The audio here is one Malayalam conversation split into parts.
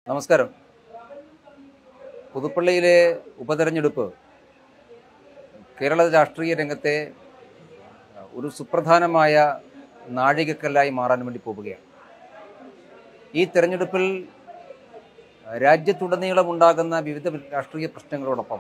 നമസ്കാരം പുതുപ്പള്ളിയിലെ ഉപതെരഞ്ഞെടുപ്പ് കേരള രാഷ്ട്രീയ രംഗത്തെ ഒരു സുപ്രധാനമായ നാഴികക്കല്ലായി മാറാൻ വേണ്ടി പോവുകയാണ് ഈ തെരഞ്ഞെടുപ്പിൽ രാജ്യത്തുടനീളം ഉണ്ടാകുന്ന വിവിധ രാഷ്ട്രീയ പ്രശ്നങ്ങളോടൊപ്പം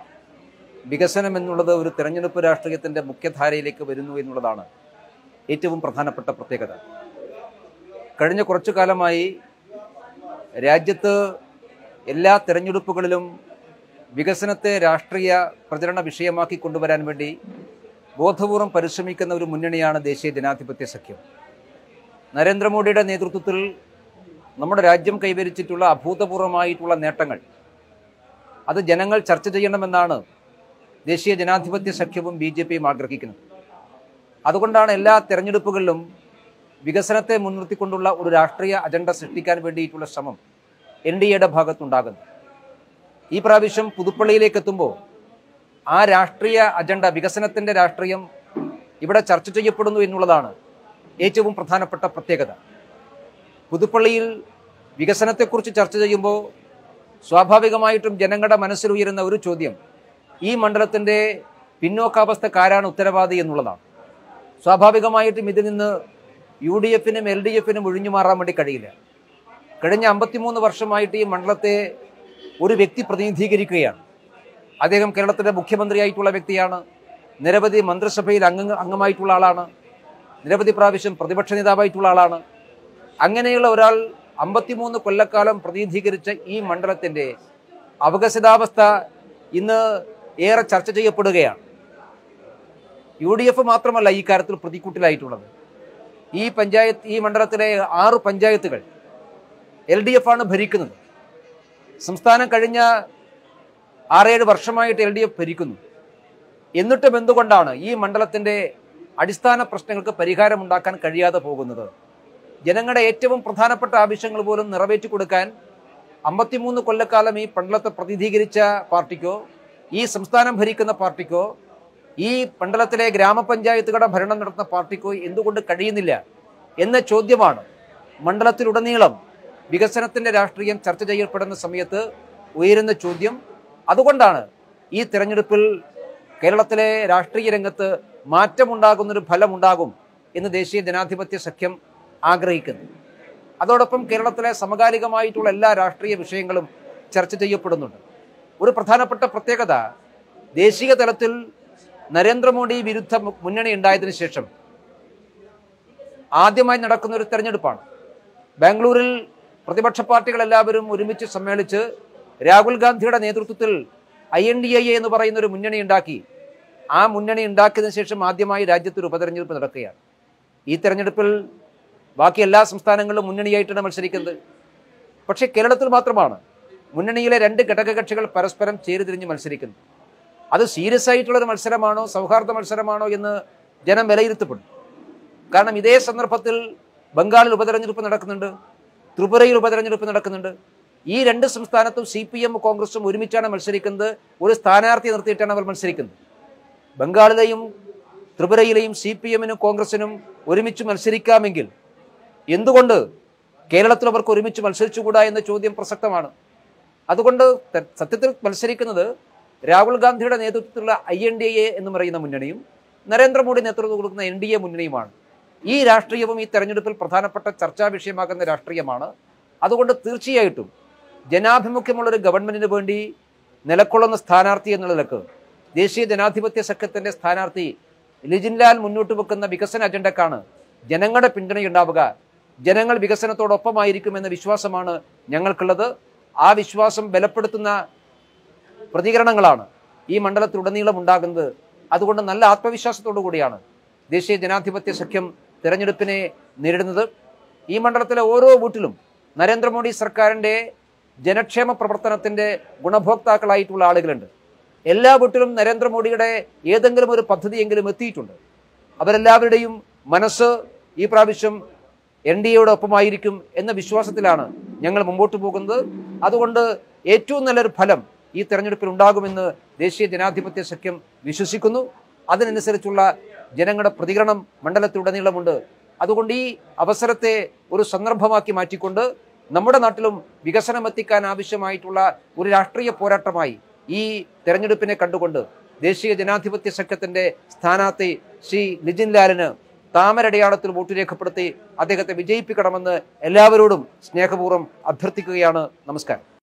വികസനം എന്നുള്ളത് ഒരു തെരഞ്ഞെടുപ്പ് രാഷ്ട്രീയത്തിൻ്റെ മുഖ്യധാരയിലേക്ക് വരുന്നു എന്നുള്ളതാണ് ഏറ്റവും പ്രധാനപ്പെട്ട പ്രത്യേകത കഴിഞ്ഞ കുറച്ചു കാലമായി രാജ്യത്ത് എല്ലാ തെരഞ്ഞെടുപ്പുകളിലും വികസനത്തെ രാഷ്ട്രീയ പ്രചരണ വിഷയമാക്കി കൊണ്ടുവരാൻ വേണ്ടി ബോധപൂർവം പരിശ്രമിക്കുന്ന ഒരു മുന്നണിയാണ് ദേശീയ ജനാധിപത്യ സഖ്യം നരേന്ദ്രമോദിയുടെ നേതൃത്വത്തിൽ നമ്മുടെ രാജ്യം കൈവരിച്ചിട്ടുള്ള അഭൂതപൂർവമായിട്ടുള്ള നേട്ടങ്ങൾ അത് ജനങ്ങൾ ചർച്ച ചെയ്യണമെന്നാണ് ദേശീയ ജനാധിപത്യ സഖ്യവും ബി ജെ പിയും ആഗ്രഹിക്കുന്നത് അതുകൊണ്ടാണ് എല്ലാ തെരഞ്ഞെടുപ്പുകളിലും വികസനത്തെ മുൻനിർത്തിക്കൊണ്ടുള്ള ഒരു രാഷ്ട്രീയ അജണ്ട സൃഷ്ടിക്കാൻ വേണ്ടിയിട്ടുള്ള ശ്രമം എൻ ഡി എയുടെ ഭാഗത്തുണ്ടാകുന്നു ഈ പ്രാവശ്യം പുതുപ്പള്ളിയിലേക്ക് എത്തുമ്പോൾ ആ രാഷ്ട്രീയ അജണ്ട വികസനത്തിൻ്റെ രാഷ്ട്രീയം ഇവിടെ ചർച്ച ചെയ്യപ്പെടുന്നു എന്നുള്ളതാണ് ഏറ്റവും പ്രധാനപ്പെട്ട പ്രത്യേകത പുതുപ്പള്ളിയിൽ വികസനത്തെക്കുറിച്ച് ചർച്ച ചെയ്യുമ്പോൾ സ്വാഭാവികമായിട്ടും ജനങ്ങളുടെ മനസ്സിൽ ഉയരുന്ന ഒരു ചോദ്യം ഈ മണ്ഡലത്തിൻ്റെ പിന്നോക്കാവസ്ഥക്കാരാണ് ഉത്തരവാദി എന്നുള്ളതാണ് സ്വാഭാവികമായിട്ടും ഇതിൽ നിന്ന് യു ഡി എഫിനും എൽ ഡി എഫിനും ഒഴിഞ്ഞു മാറാൻ വേണ്ടി കഴിയില്ല കഴിഞ്ഞ അമ്പത്തിമൂന്ന് വർഷമായിട്ട് ഈ മണ്ഡലത്തെ ഒരു വ്യക്തി പ്രതിനിധീകരിക്കുകയാണ് അദ്ദേഹം കേരളത്തിൻ്റെ മുഖ്യമന്ത്രിയായിട്ടുള്ള വ്യക്തിയാണ് നിരവധി മന്ത്രിസഭയിൽ അംഗ അംഗമായിട്ടുള്ള ആളാണ് നിരവധി പ്രാവശ്യം പ്രതിപക്ഷ നേതാവായിട്ടുള്ള ആളാണ് അങ്ങനെയുള്ള ഒരാൾ അമ്പത്തിമൂന്ന് കൊല്ലക്കാലം പ്രതിനിധീകരിച്ച ഈ മണ്ഡലത്തിൻ്റെ അവകസിതാവസ്ഥ ഇന്ന് ഏറെ ചർച്ച ചെയ്യപ്പെടുകയാണ് യു ഡി എഫ് മാത്രമല്ല ഈ കാര്യത്തിൽ പ്രതിക്കൂട്ടിലായിട്ടുള്ളത് ഈ പഞ്ചായത്ത് ഈ മണ്ഡലത്തിലെ ആറ് പഞ്ചായത്തുകൾ എൽ ഡി എഫ് ആണ് ഭരിക്കുന്നത് സംസ്ഥാനം കഴിഞ്ഞ ആറേഴ് വർഷമായിട്ട് എൽ ഡി എഫ് ഭരിക്കുന്നു എന്നിട്ടും എന്തുകൊണ്ടാണ് ഈ മണ്ഡലത്തിൻ്റെ അടിസ്ഥാന പ്രശ്നങ്ങൾക്ക് പരിഹാരമുണ്ടാക്കാൻ കഴിയാതെ പോകുന്നത് ജനങ്ങളുടെ ഏറ്റവും പ്രധാനപ്പെട്ട ആവശ്യങ്ങൾ പോലും നിറവേറ്റി കൊടുക്കാൻ അമ്പത്തിമൂന്ന് കൊല്ലക്കാലം ഈ മണ്ഡലത്തെ പ്രതിനിധീകരിച്ച പാർട്ടിക്കോ ഈ സംസ്ഥാനം ഭരിക്കുന്ന പാർട്ടിക്കോ ഈ മണ്ഡലത്തിലെ ഗ്രാമപഞ്ചായത്തുകളുടെ ഭരണം നടത്തുന്ന പാർട്ടിക്കോ എന്തുകൊണ്ട് കഴിയുന്നില്ല എന്ന ചോദ്യമാണ് മണ്ഡലത്തിലുടനീളം വികസനത്തിന്റെ രാഷ്ട്രീയം ചർച്ച ചെയ്യപ്പെടുന്ന സമയത്ത് ഉയരുന്ന ചോദ്യം അതുകൊണ്ടാണ് ഈ തെരഞ്ഞെടുപ്പിൽ കേരളത്തിലെ രാഷ്ട്രീയ രംഗത്ത് മാറ്റമുണ്ടാകുന്നൊരു ഫലമുണ്ടാകും എന്ന് ദേശീയ ജനാധിപത്യ സഖ്യം ആഗ്രഹിക്കുന്നു അതോടൊപ്പം കേരളത്തിലെ സമകാലികമായിട്ടുള്ള എല്ലാ രാഷ്ട്രീയ വിഷയങ്ങളും ചർച്ച ചെയ്യപ്പെടുന്നുണ്ട് ഒരു പ്രധാനപ്പെട്ട പ്രത്യേകത ദേശീയ തലത്തിൽ നരേന്ദ്രമോദി വിരുദ്ധ മു- മുന്നണി ഉണ്ടായതിനു ശേഷം ആദ്യമായി നടക്കുന്ന ഒരു തെരഞ്ഞെടുപ്പാണ് ബാംഗ്ലൂരിൽ പ്രതിപക്ഷ പാർട്ടികൾ എല്ലാവരും ഒരുമിച്ച് സമ്മേളിച്ച് രാഹുൽ ഗാന്ധിയുടെ നേതൃത്വത്തിൽ I N D I A എന്ന് പറയുന്ന ഒരു മുന്നണി ഉണ്ടാക്കി ആ മുന്നണി ഉണ്ടാക്കിയതിനു ശേഷം ആദ്യമായി രാജ്യത്ത് ഒരു ഉപതെരഞ്ഞെടുപ്പ് നടക്കുകയാണ് ഈ തെരഞ്ഞെടുപ്പിൽ ബാക്കി എല്ലാ സംസ്ഥാനങ്ങളിലും മുന്നണിയായിട്ടാണ് മത്സരിക്കുന്നത് പക്ഷേ കേരളത്തിൽ മാത്രമാണ് മുന്നണിയിലെ രണ്ട് ഘടകകക്ഷികൾ പരസ്പരം ചേരിതിരിഞ്ഞ് മത്സരിക്കുന്നത് അത് സീരിയസ് ആയിട്ടുള്ള ഒരു മത്സരമാണോ സൗഹാർദ്ദ മത്സരമാണോ എന്ന് ജനം വിലയിരുത്തപ്പെടും കാരണം ഇതേ സന്ദർഭത്തിൽ ബംഗാളിൽ ഉപതെരഞ്ഞെടുപ്പ് നടക്കുന്നുണ്ട് ത്രിപുരയിൽ ഉപതെരഞ്ഞെടുപ്പ് നടക്കുന്നുണ്ട് ഈ രണ്ട് സംസ്ഥാനത്തും സി പി എം കോൺഗ്രസും ഒരുമിച്ചാണ് മത്സരിക്കുന്നത് ഒരു സ്ഥാനാർത്ഥി നിർത്തിയിട്ടാണ് അവർ മത്സരിക്കുന്നത് ബംഗാളിലെയും ത്രിപുരയിലെയും സി പി എമ്മിനും കോൺഗ്രസിനും ഒരുമിച്ച് മത്സരിക്കാമെങ്കിൽ എന്തുകൊണ്ട് കേരളത്തിൽ അവർക്ക് ഒരുമിച്ച് മത്സരിച്ചുകൂടാ എന്ന ചോദ്യം പ്രസക്തമാണ് അതുകൊണ്ട് ത- സത്യത്തിൽ മത്സരിക്കുന്നത് രാഹുൽ ഗാന്ധിയുടെ നേതൃത്വത്തിലുള്ള ഐ എൻ ഡി എ എന്ന് പറയുന്ന മുന്നണിയും നരേന്ദ്രമോദി നേതൃത്വം കൊടുക്കുന്ന എൻ ഡി എ മുന്നണിയുമാണ് ഈ രാഷ്ട്രീയവും ഈ തെരഞ്ഞെടുപ്പിൽ പ്രധാനപ്പെട്ട ചർച്ചാ വിഷയമാകുന്ന രാഷ്ട്രീയമാണ് അതുകൊണ്ട് തീർച്ചയായിട്ടും ജനാഭിമുഖ്യമുള്ള ഒരു ഗവൺമെന്റിന് വേണ്ടി നിലകൊള്ളുന്ന സ്ഥാനാർത്ഥി എന്ന നിലക്ക് ദേശീയ ജനാധിപത്യ സഖ്യത്തിന്റെ സ്ഥാനാർത്ഥി ലിജിൻലാൽ മുന്നോട്ട് വെക്കുന്ന വികസന അജണ്ടക്കാണ് ജനങ്ങളുടെ പിന്തുണയുണ്ടാവുക ജനങ്ങൾ വികസനത്തോടൊപ്പമായിരിക്കുമെന്ന വിശ്വാസമാണ് ഞങ്ങൾക്കുള്ളത് ആ വിശ്വാസം ബലപ്പെടുത്തുന്ന പ്രതികരണങ്ങളാണ് ഈ മണ്ഡലത്തിലുടനീളം ഉണ്ടാകുന്നത് അതുകൊണ്ട് നല്ല ആത്മവിശ്വാസത്തോടു കൂടിയാണ് ദേശീയ ജനാധിപത്യ സഖ്യം തിരഞ്ഞെടുപ്പിനെ നേരിടുന്നത് ഈ മണ്ഡലത്തിലെ ഓരോ വീട്ടിലും നരേന്ദ്രമോദി സർക്കാരിൻ്റെ ജനക്ഷേമ പ്രവർത്തനത്തിൻ്റെ ഗുണഭോക്താക്കളായിട്ടുള്ള ആളുകളുണ്ട് എല്ലാ വീട്ടിലും നരേന്ദ്രമോദിയുടെ ഏതെങ്കിലും ഒരു പദ്ധതിയെങ്കിലും എത്തിയിട്ടുണ്ട് അവരെല്ലാവരുടെയും മനസ്സ് ഈ പ്രാവശ്യം എൻ ഡി എയുടെ ഒപ്പമായിരിക്കും എന്ന വിശ്വാസത്തിലാണ് ഞങ്ങൾ മുമ്പോട്ട് പോകുന്നത് അതുകൊണ്ട് ഏറ്റവും നല്ലൊരു ഫലം ഈ തെരഞ്ഞെടുപ്പിൽ ഉണ്ടാകുമെന്ന് ദേശീയ ജനാധിപത്യ സഖ്യം വിശ്വസിക്കുന്നു അതിനനുസരിച്ചുള്ള ജനങ്ങളുടെ പ്രതികരണം മണ്ഡലത്തിലുടനീളമുണ്ട് അതുകൊണ്ട് ഈ അവസരത്തെ ഒരു സന്ദർഭമാക്കി മാറ്റിക്കൊണ്ട് നമ്മുടെ നാട്ടിലും വികസനം എത്തിക്കാൻ ആവശ്യമായിട്ടുള്ള ഒരു രാഷ്ട്രീയ പോരാട്ടമായി ഈ തെരഞ്ഞെടുപ്പിനെ കണ്ടുകൊണ്ട് ദേശീയ ജനാധിപത്യ സഖ്യത്തിന്റെ സ്ഥാനാർത്ഥി ശ്രീ നിജിൻ ലാലിന് താമരടയാളത്തിൽ വോട്ട് രേഖപ്പെടുത്തി അദ്ദേഹത്തെ വിജയിപ്പിക്കണമെന്ന് എല്ലാവരോടും സ്നേഹപൂർവ്വം അഭ്യർത്ഥിക്കുകയാണ് നമസ്കാരം